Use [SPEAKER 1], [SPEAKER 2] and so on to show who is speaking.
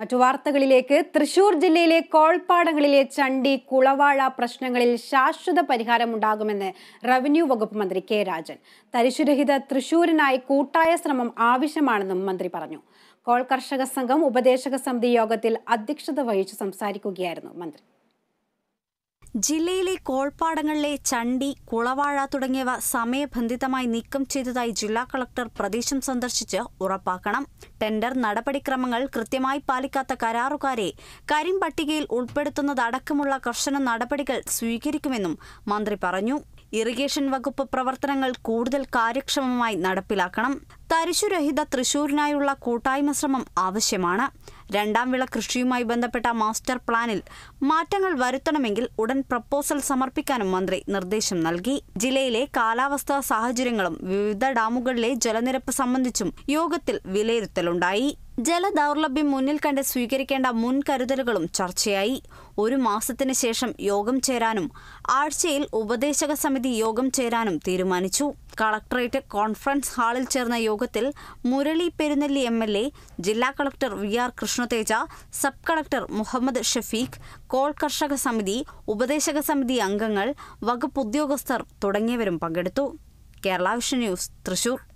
[SPEAKER 1] മറ്റു വാർത്തകളിലേക്ക് തൃശൂർ ജില്ലയിലെ കോൾപ്പാടങ്ങളിലെ ചണ്ടി കുളവാഴ പ്രശ്നങ്ങളിൽ ശാശ്വത പരിഹാരമുണ്ടാകുമെന്ന് റവന്യൂ വകുപ്പ് മന്ത്രി കെ രാജൻ തരിശുരഹിത തൃശൂരിനായി കൂട്ടായ ശ്രമം ആവശ്യമാണെന്നും മന്ത്രി പറഞ്ഞു കോൾ കർഷക സംഘം ഉപദേശക സമിതി യോഗത്തിൽ അധ്യക്ഷത വഹിച്ചു സംസാരിക്കുകയായിരുന്നു മന്ത്രി
[SPEAKER 2] ജില്ലയിലെ കോൾപ്പാടങ്ങളിലെ ചണ്ടി കുളവാഴ തുടങ്ങിയവ സമയബന്ധിതമായി നീക്കം ചെയ്തതായി ജില്ലാ കളക്ടർ പ്രദേശം സന്ദർശിച്ച് ഉറപ്പാക്കണം ടെൻഡർ നടപടിക്രമങ്ങൾ കൃത്യമായി പാലിക്കാത്ത കരാറുകാരെ കരിമ്പട്ടികയിൽ ഉൾപ്പെടുത്തുന്നതടക്കമുള്ള കർശന നടപടികൾ സ്വീകരിക്കുമെന്നും മന്ത്രി പറഞ്ഞു ഇറിഗേഷൻ വകുപ്പ് പ്രവർത്തനങ്ങൾ കൂടുതൽ കാര്യക്ഷമമായി നടപ്പിലാക്കണം തരിശുരഹിത തൃശൂരിനായുള്ള കൂട്ടായ്മ ശ്രമം ആവശ്യമാണ് രണ്ടാം വിള കൃഷിയുമായി ബന്ധപ്പെട്ട മാസ്റ്റർ പ്ലാനിൽ മാറ്റങ്ങൾ വരുത്തണമെങ്കിൽ ഉടൻ പ്രപ്പോസൽ സമർപ്പിക്കാനും മന്ത്രി നിർദ്ദേശം നൽകി ജില്ലയിലെ കാലാവസ്ഥാ സാഹചര്യങ്ങളും വിവിധ ഡാമുകളിലെ ജലനിരപ്പ് സംബന്ധിച്ചും യോഗത്തിൽ വിലയിരുത്തലുണ്ടായി ജലദൗർലഭ്യം മുന്നിൽ കണ്ട് സ്വീകരിക്കേണ്ട മുൻകരുതലുകളും ചർച്ചയായി ഒരു മാസത്തിന് ശേഷം യോഗം ചേരാനും ആഴ്ചയിൽ ഉപദേശക സമിതി യോഗം ചേരാനും തീരുമാനിച്ചു കളക്ടറേറ്റ് കോൺഫറൻസ് ഹാളിൽ ചേർന്ന യോഗത്തിൽ Murali Perunnelli M L A ജില്ലാ collector V R Krishnateja sub collector Muhammad Shafeeq കോൾ കർഷക സമിതി ഉപദേശക സമിതി അംഗങ്ങൾ വകുപ്പ് ഉദ്യോഗസ്ഥർ തുടങ്ങിയവരും പങ്കെടുത്തു കേരള വിഷൻ ന്യൂസ് തൃശൂർ